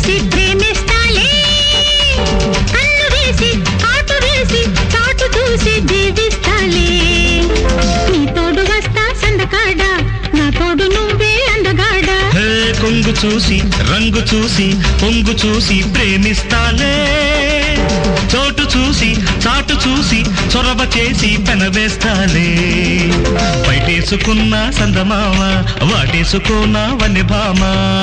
వేసి ప్రేమిస్తాలే కన్ను వేసి కాటు వేసి చాటు చూసి జీవిస్తాలే నీ తోడు వస్తా సందకాడ నా తోడు నువ్వే అందగాడా హే కొంగు చూసి రంగు చూసి పొంగు చూసి ప్రేమిస్తాలే చోటు చూసి చాటు చూసి చొరవ చేసి పెనవేస్తాలే బయటేసుకున్న సందమామ వాటేసుకోన వన్నె భామ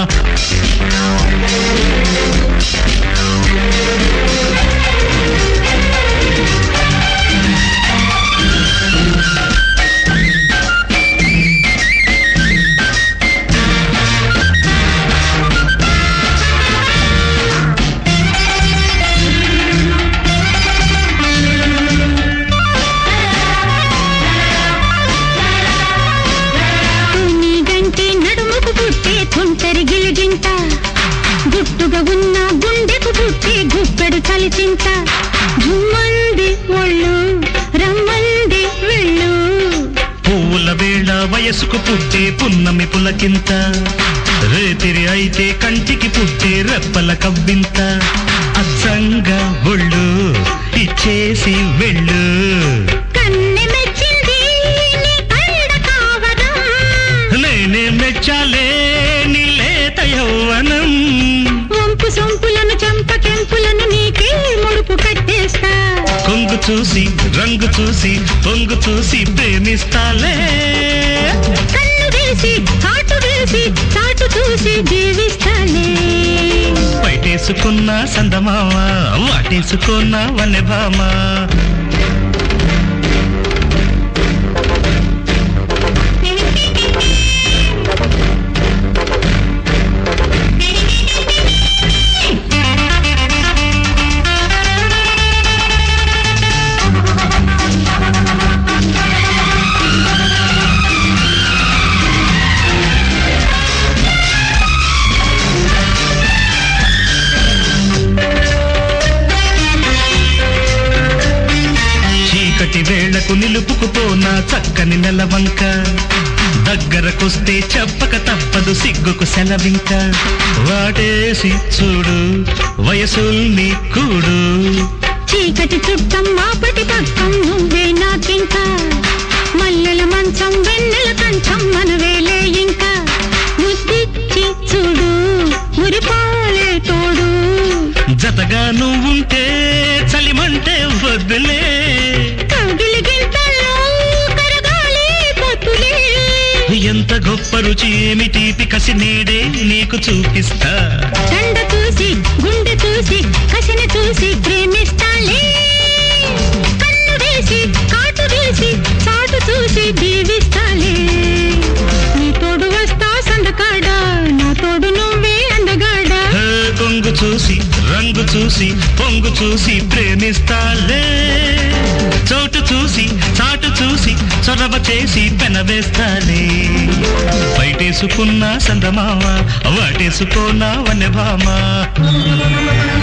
నీ గంటి నడుముకు పుట్టే తుంటరి గిలిగింత గుట్టుగా ఉన్న గుండెకు పుట్టే గుప్పెడు చలిచింత జుమ్మంది ఒళ్ళు రమ్మంది వెళ్ళు పువ్వుల వేళ వయసుకు పుట్టే పున్నమి పులకింత రేతిరి అయితే కంటికి పుట్టే రెప్పల కవ్వింత అచ్చంగా ఒళ్ళు ఇచ్చేసి వెళ్ళు కన్నె మెచ్చింది నీ కళ్ళ కావడం నేనే మెచ్చాలే నీ లేత యౌవనం వంపు సొంపులను చంపకెంపులను నీకే ముడుపు కట్టేస్తా కొంగు చూసి రంగు చూసి పొంగు చూసి ప్రేమిస్తాలే కన్ను వేసి కాటు వేసి చాటు చూసి జీవిస్తాలే బయటేసుకున్న సందమామ వాటేసుకున్న వన్నె భామ చీకటి వేళకు నిలుపుకుపోన చక్కని నెలవంక దగ్గరకొస్తే చెప్పక తప్పదు సిగ్గుకు సెలవింక వాటేసి చూడు వయసుల్ని కూడు చీకటి చుట్టం మాపటి పక్కం నువ్వే నాకింకా మల్లెల మంచం వెన్నెల కంచం మనవేలే ఇంకా ముద్దిచ్చి చూడు మురిపాలే తోడు జతగా నువ్వుంటే చలిమంటే వద్దులే కౌగిలి గింతల్లో కరగాలి పొత్తులే ఎంత గొప్ప రుచి ఏమి తీపి కసి నేడే నీకు చూపిస్తా దండ చూసి గుండె చూసి కసిని చూసి ప్రేమిస్తాలే కన్ను వేసి కాటు వేసి చాటు చూసి దీవిస్తాలే నీ తోడు వస్తా సందకాడ నా తోడు నువ్వే అందగాడా హే, కొంగు చూసి రంగు చూసి పొంగు చూసి ప్రేమిస్తాలే చోటు చూసి చాటు చూసి చొరవ చేసి పెనవేస్తాలే బయటేసుకున్న సందమామ వాటేసుకోనా వనె భామ